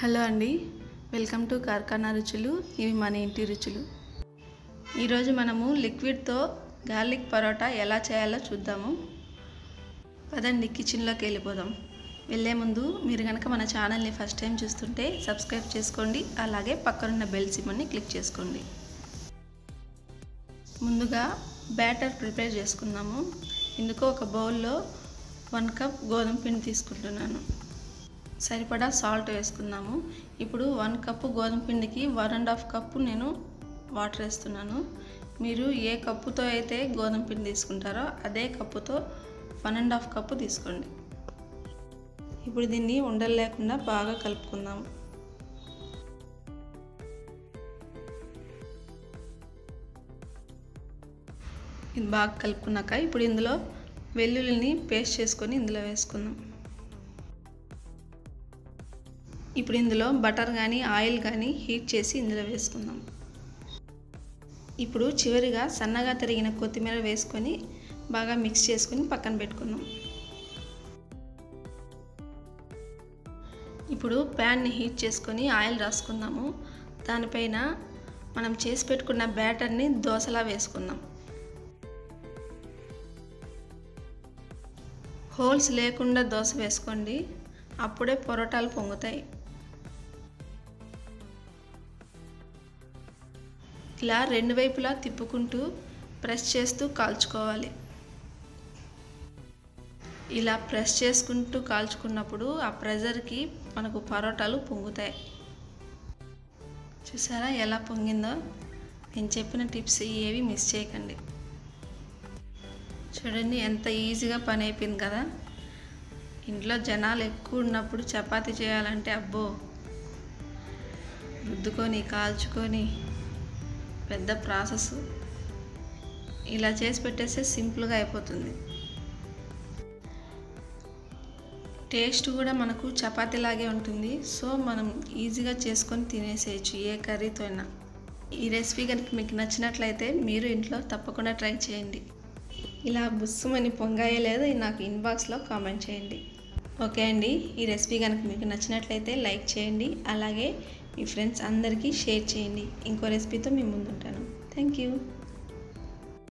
hello అండి welcome to కార్ఖానా రుచులు ఇవి మన ఇంటి రుచులు ఈరోజు మనము లిక్విడ్తో గార్లిక్ పరోటా ఎలా చేయాలో చూద్దాము పదండి కిచెన్లోకి వెళ్ళిపోదాం వెళ్ళే ముందు మీరు కనుక మన ఛానల్ని ఫస్ట్ టైం చూస్తుంటే సబ్స్క్రైబ్ చేసుకోండి అలాగే పక్కనున్న బెల్ సిమ్మని క్లిక్ చేసుకోండి ముందుగా బ్యాటర్ ప్రిపేర్ చేసుకుందాము ఇందుకు ఒక బౌల్లో వన్ కప్ గోధుమ పిండి తీసుకుంటున్నాను సరిపడా సాల్ట్ వేసుకుందాము ఇప్పుడు వన్ కప్పు గోధుమ పిండికి వన్ అండ్ హాఫ్ కప్పు నేను వాటర్ వేస్తున్నాను మీరు ఏ కప్పుతో అయితే గోధుమ పిండి తీసుకుంటారో అదే కప్పుతో వన్ అండ్ హాఫ్ కప్పు తీసుకోండి ఇప్పుడు దీన్ని ఉండలు లేకుండా బాగా కలుపుకుందాం ఇది బాగా కలుపుకున్నాక ఇప్పుడు ఇందులో వెల్లుల్లిని పేస్ట్ చేసుకొని ఇందులో వేసుకుందాం ఇప్పుడు ఇందులో బటర్ కానీ ఆయిల్ కానీ హీట్ చేసి ఇందులో వేసుకుందాం ఇప్పుడు చివరిగా సన్నగా తరిగిన కొత్తిమీర వేసుకొని బాగా మిక్స్ చేసుకొని పక్కన పెట్టుకుందాం ఇప్పుడు ప్యాన్ని హీట్ చేసుకొని ఆయిల్ రాసుకుందాము దానిపైన మనం చేసి పెట్టుకున్న బ్యాటర్ని దోశలా వేసుకుందాం హోల్స్ లేకుండా దోశ వేసుకోండి అప్పుడే పొరోటాలు పొంగుతాయి ఇలా రెండు వైపులా తిప్పుకుంటూ ప్రెస్ చేస్తూ కాల్చుకోవాలి ఇలా ప్రెస్ చేసుకుంటూ కాల్చుకున్నప్పుడు ఆ ప్రెజర్కి మనకు పరోటాలు పొంగుతాయి చూసారా ఎలా పొంగిందో నేను చెప్పిన టిప్స్ ఏవి మిస్ చేయకండి చూడండి ఎంత ఈజీగా పని అయిపోయింది కదా ఇంట్లో జనాలు ఎక్కువ ఉన్నప్పుడు చపాతీ చేయాలంటే అబ్బో రుద్దుకొని కాల్చుకొని పెద్ద ప్రాసెస్ ఇలా చేసి పెట్టేస్తే సింపుల్గా అయిపోతుంది టేస్ట్ కూడా మనకు చపాతీలాగే ఉంటుంది సో మనం ఈజీగా చేసుకొని తినేసేయచ్చు ఏ కర్రీతో అయినా ఈ రెసిపీ కనుక మీకు నచ్చినట్లయితే మీరు ఇంట్లో తప్పకుండా ట్రై చేయండి ఇలా బుస్సుమని పొంగాయే లేదో నాకు ఇన్బాక్స్లో కామెంట్ చేయండి ఓకే అండి ఈ రెసిపీ కనుక మీకు నచ్చినట్లయితే లైక్ చేయండి అలాగే మీ ఫ్రెండ్స్ అందరికీ షేర్ చేయండి ఇంకో రెసిపీతో మీ ముందుంటాను థ్యాంక్ యూ